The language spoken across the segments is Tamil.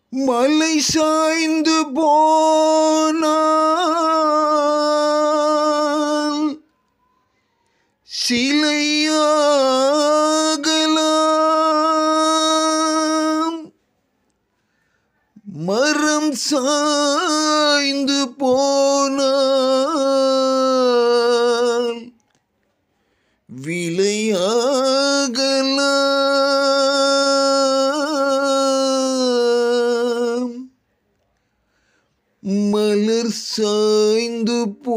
மலை சாய்ந்து போனால் சிலையாகலாம் மரம் சாய்ந்து போனால் விலையாகலாம் மலர் சாய்ந்து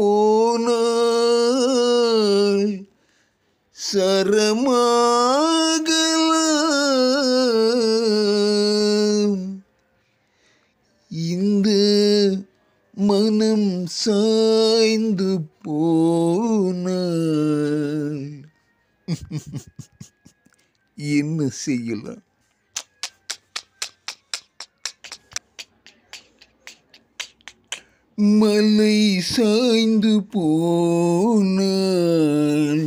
போனால் சரமாகலாம் இந்த மனம் சாய்ந்து போனால் என்ன செய்யலாம் மலை சாய்ந்து போனால்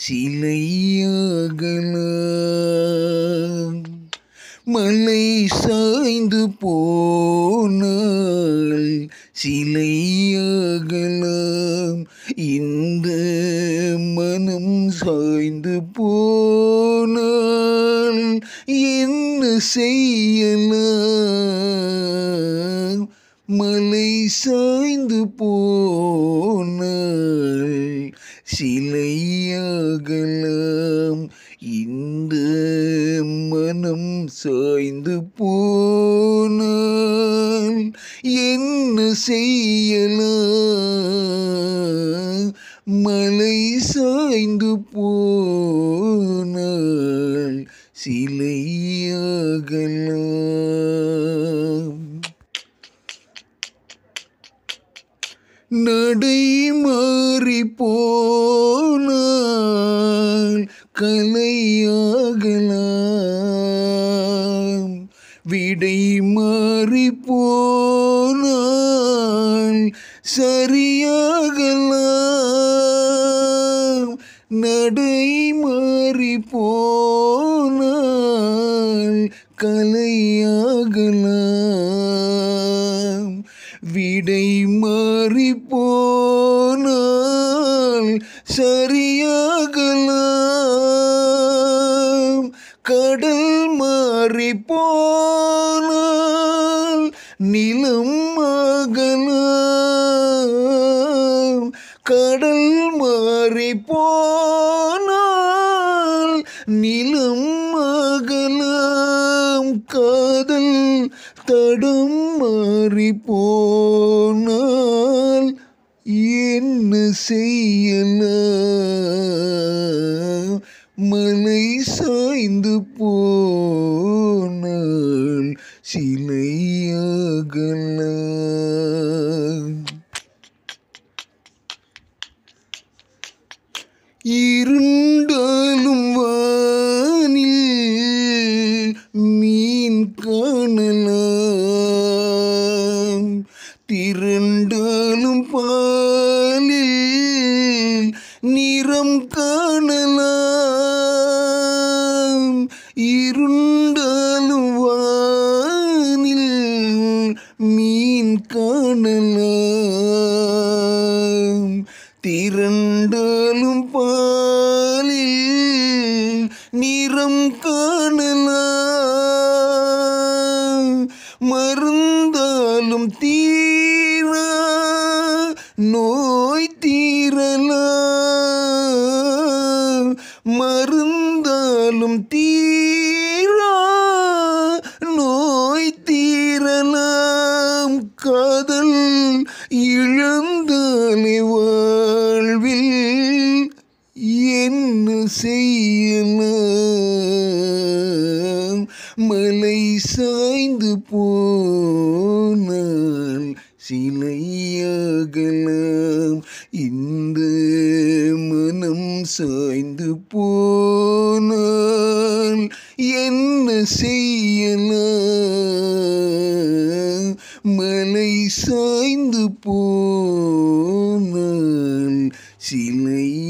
சிலையாகலாம் மலை சாய்ந்து போனால் சிலையாகலாம் இந்த மனம் சாய்ந்து போனால் என்ன செய்யலாம் மலை சாய்ந்து போனால் சிலையாகலாம் இந்த மனம் சாய்ந்து போனால் என்ன செய்யலாம் மலை சாய்ந்து போனால் சிலையாகலாம் நடை மாறி போனால் கலையாகலாம் விடை மாறி போனால் சரியாகலாம் நடை மாறி போனால் கலையாகலாம் விடை மாறி போனால் சரியாகலாம் கடல் மாறி போனால் நிலம் ஆகலாம் கடல் மாறி போனால் நிலம் ஆகலாம் காதல் தடம் மாறி போனால் என்ன செய்யலாம் மலை சாய்ந்து போனால் சிலையாகலாம் இருண்டாலும் வானில் மீன் காணலாம் திரண்டாலும் பாலில் நிறம் காணலாம் இருண்டாலும் வானில் மீன் காணலாம் திரண்டாலும் பாலில் நிறம் காணலாம் மருந்தாலும் தீரா நோய் தீரலாம் மருந்தாலும் தீரா நோய் தீரலாம் காதல் இழந்தாலே வாழ்வில் என்ன செய்யலாம் மலை சாய்ந்து போனால் சிலையாகலாம் இந்த மனம் சாய்ந்து போனால் என்ன செய்யலாம் மலை சாய்ந்து போனால் சிலை